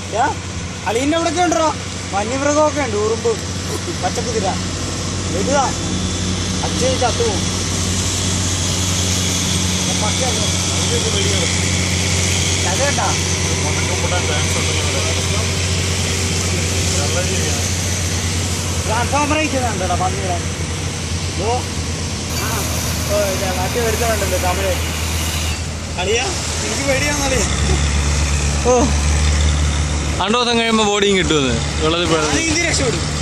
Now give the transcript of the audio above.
യാ അളീൻ്റെ അവിടെയൊക്കെ ഉണ്ടോ വന്യമൃഗമൊക്കെ ഉണ്ട് ഉറുമ്പ് പച്ചക്കുതിര വലുതാ അച്ഛൻ ചത്തു പോകും പക്കയല്ലേ ചതേട്ടാ ട്രാൻസ്ഫോമർ അയക്കുന്നുണ്ടോ പന്നികളെ ഓ ആ ഓ ഇതാ മറ്റേ വരുത്തുന്നുണ്ടല്ലോ തമിഴ് അളിയാ എനിക്ക് പേടിയാന്നളിയാ ഓ രണ്ടു ദിവസം കഴിയുമ്പോൾ ബോഡിയും കിട്ടുമെന്ന് വെള്ളത്തിൽ ഞാൻ പിഴ ഇന്ത്യ രക്ഷപ്പെടും